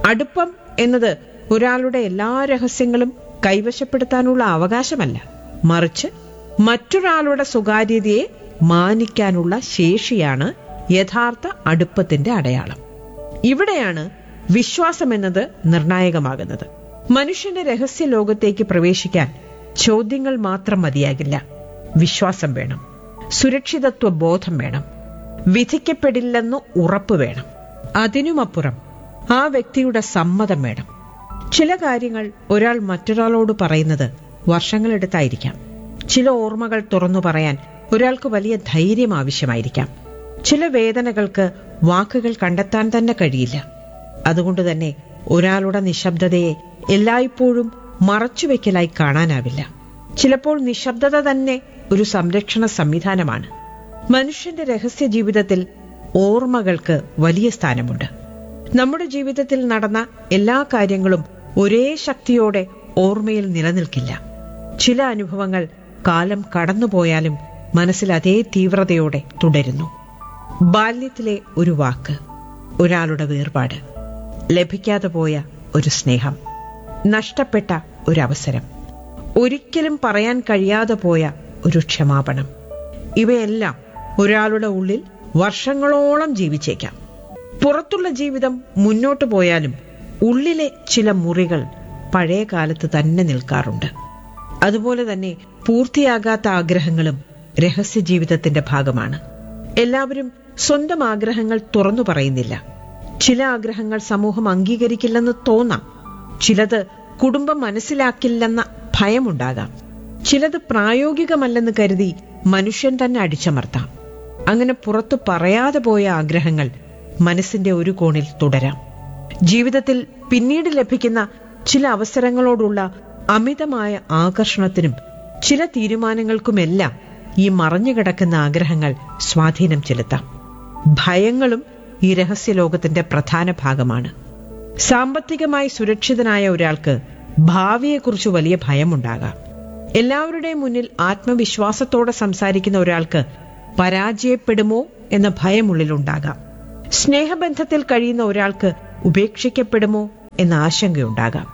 അടുപ്പം എന്നത് ഒരാളുടെ എല്ലാ രഹസ്യങ്ങളും കൈവശപ്പെടുത്താനുള്ള അവകാശമല്ല മറിച്ച് മറ്റൊരാളുടെ സ്വകാര്യതയെ മാനിക്കാനുള്ള ശേഷിയാണ് യഥാർത്ഥ അടുപ്പത്തിന്റെ അടയാളം ഇവിടെയാണ് വിശ്വാസം എന്നത് നിർണായകമാകുന്നത് മനുഷ്യന്റെ രഹസ്യ ലോകത്തേക്ക് പ്രവേശിക്കാൻ ചോദ്യങ്ങൾ മാത്രം മതിയാകില്ല വിശ്വാസം വേണം സുരക്ഷിതത്വ ബോധം വേണം വിധിക്കപ്പെടില്ലെന്ന് ഉറപ്പ് വേണം അതിനുമപ്പുറം ആ വ്യക്തിയുടെ സമ്മതം വേണം ചില കാര്യങ്ങൾ ഒരാൾ മറ്റൊരാളോട് പറയുന്നത് വർഷങ്ങളെടുത്തായിരിക്കാം ചില ഓർമ്മകൾ തുറന്നു പറയാൻ ഒരാൾക്ക് വലിയ ധൈര്യം ആവശ്യമായിരിക്കാം ചില വേദനകൾക്ക് വാക്കുകൾ കണ്ടെത്താൻ തന്നെ കഴിയില്ല അതുകൊണ്ട് തന്നെ ഒരാളുടെ നിശബ്ദതയെ എല്ലായ്പ്പോഴും മറച്ചുവെക്കലായി കാണാനാവില്ല ചിലപ്പോൾ നിശബ്ദത തന്നെ ഒരു സംരക്ഷണ സംവിധാനമാണ് മനുഷ്യന്റെ രഹസ്യ ജീവിതത്തിൽ ഓർമ്മകൾക്ക് വലിയ സ്ഥാനമുണ്ട് നമ്മുടെ ജീവിതത്തിൽ നടന്ന എല്ലാ കാര്യങ്ങളും ഒരേ ശക്തിയോടെ ഓർമ്മയിൽ നിലനിൽക്കില്ല ചില അനുഭവങ്ങൾ കാലം കടന്നുപോയാലും മനസ്സിൽ അതേ തീവ്രതയോടെ തുടരുന്നു ബാല്യത്തിലെ ഒരു വാക്ക് ഒരാളുടെ വേർപാട് ലഭിക്കാതെ പോയ ഒരു സ്നേഹം നഷ്ടപ്പെട്ട ഒരു അവസരം ഒരിക്കലും പറയാൻ കഴിയാതെ പോയ ഒരു ക്ഷമാപണം ഇവയെല്ലാം ഒരാളുടെ ഉള്ളിൽ വർഷങ്ങളോളം ജീവിച്ചേക്കാം പുറത്തുള്ള ജീവിതം മുന്നോട്ടു പോയാലും ഉള്ളിലെ ചില മുറികൾ പഴയ കാലത്ത് തന്നെ നിൽക്കാറുണ്ട് അതുപോലെ തന്നെ പൂർത്തിയാകാത്ത ആഗ്രഹങ്ങളും രഹസ്യ ജീവിതത്തിന്റെ ഭാഗമാണ് എല്ലാവരും സ്വന്തം ആഗ്രഹങ്ങൾ തുറന്നു പറയുന്നില്ല ചില ആഗ്രഹങ്ങൾ സമൂഹം അംഗീകരിക്കില്ലെന്ന് തോന്നാം ചിലത് കുടുംബം മനസ്സിലാക്കില്ലെന്ന ഭയമുണ്ടാകാം ചിലത് പ്രായോഗികമല്ലെന്ന് കരുതി മനുഷ്യൻ തന്നെ അടിച്ചമർത്താം അങ്ങനെ പുറത്തു പറയാതെ പോയ ആഗ്രഹങ്ങൾ മനസ്സിന്റെ ഒരു കോണിൽ തുടരാം ജീവിതത്തിൽ പിന്നീട് ലഭിക്കുന്ന ചില അവസരങ്ങളോടുള്ള അമിതമായ ആകർഷണത്തിനും ചില തീരുമാനങ്ങൾക്കുമെല്ലാം ഈ മറഞ്ഞുകിടക്കുന്ന ആഗ്രഹങ്ങൾ സ്വാധീനം ചെലുത്താം ഭയങ്ങളും ഈ രഹസ്യലോകത്തിന്റെ പ്രധാന ഭാഗമാണ് സാമ്പത്തികമായി സുരക്ഷിതനായ ഒരാൾക്ക് ഭാവിയെക്കുറിച്ച് വലിയ ഭയമുണ്ടാകാം എല്ലാവരുടെയും മുന്നിൽ ആത്മവിശ്വാസത്തോടെ സംസാരിക്കുന്ന ഒരാൾക്ക് പരാജയപ്പെടുമോ എന്ന ഭയമുള്ളിലുണ്ടാകാം സ്നേഹബന്ധത്തിൽ കഴിയുന്ന ഒരാൾക്ക് ഉപേക്ഷിക്കപ്പെടുമോ എന്ന ആശങ്കയുണ്ടാകാം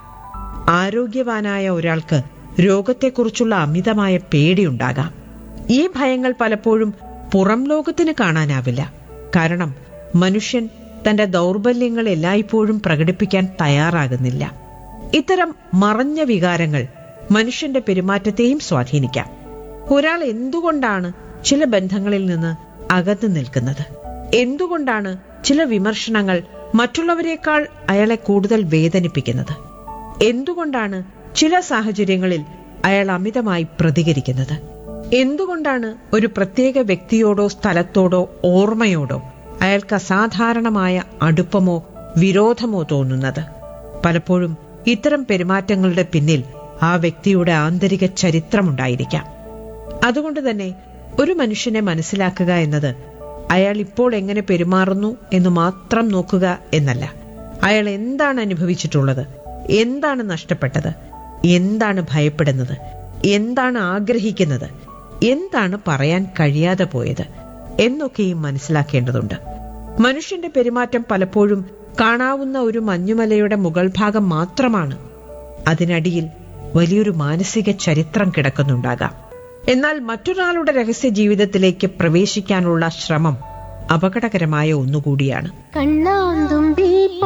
ആരോഗ്യവാനായ ഒരാൾക്ക് രോഗത്തെക്കുറിച്ചുള്ള അമിതമായ പേടിയുണ്ടാകാം ഈ ഭയങ്ങൾ പലപ്പോഴും പുറം ലോകത്തിന് കാണാനാവില്ല കാരണം മനുഷ്യൻ തന്റെ ദൗർബല്യങ്ങൾ എല്ലായ്പ്പോഴും പ്രകടിപ്പിക്കാൻ തയ്യാറാകുന്നില്ല ഇത്തരം മറഞ്ഞ വികാരങ്ങൾ മനുഷ്യന്റെ പെരുമാറ്റത്തെയും സ്വാധീനിക്കാം ഒരാൾ എന്തുകൊണ്ടാണ് ചില ബന്ധങ്ങളിൽ നിന്ന് അകന്നു നിൽക്കുന്നത് എന്തുകൊണ്ടാണ് ചില വിമർശനങ്ങൾ മറ്റുള്ളവരെക്കാൾ അയാളെ കൂടുതൽ വേദനിപ്പിക്കുന്നത് എന്തുകൊണ്ടാണ് ചില സാഹചര്യങ്ങളിൽ അയാൾ അമിതമായി പ്രതികരിക്കുന്നത് എന്തുകൊണ്ടാണ് ഒരു പ്രത്യേക വ്യക്തിയോടോ സ്ഥലത്തോടോ ഓർമ്മയോടോ അയാൾക്ക് അസാധാരണമായ അടുപ്പമോ വിരോധമോ തോന്നുന്നത് പലപ്പോഴും ഇത്തരം പെരുമാറ്റങ്ങളുടെ പിന്നിൽ ആ വ്യക്തിയുടെ ആന്തരിക ചരിത്രമുണ്ടായിരിക്കാം അതുകൊണ്ട് തന്നെ ഒരു മനുഷ്യനെ മനസ്സിലാക്കുക എന്നത് അയാൾ ഇപ്പോൾ എങ്ങനെ പെരുമാറുന്നു എന്ന് മാത്രം നോക്കുക എന്നല്ല അയാൾ എന്താണ് അനുഭവിച്ചിട്ടുള്ളത് എന്താണ് നഷ്ടപ്പെട്ടത് എന്താണ് ഭയപ്പെടുന്നത് എന്താണ് ആഗ്രഹിക്കുന്നത് എന്താണ് പറയാൻ കഴിയാതെ പോയത് എന്നൊക്കെയും മനസ്സിലാക്കേണ്ടതുണ്ട് മനുഷ്യന്റെ പെരുമാറ്റം പലപ്പോഴും കാണാവുന്ന ഒരു മഞ്ഞുമലയുടെ മുകൾ ഭാഗം മാത്രമാണ് അതിനടിയിൽ വലിയൊരു മാനസിക ചരിത്രം കിടക്കുന്നുണ്ടാകാം എന്നാൽ മറ്റൊരാളുടെ രഹസ്യ ജീവിതത്തിലേക്ക് പ്രവേശിക്കാനുള്ള ശ്രമം അപകടകരമായ ഒന്നുകൂടിയാണ് കണ്ണാന്തുമ്പി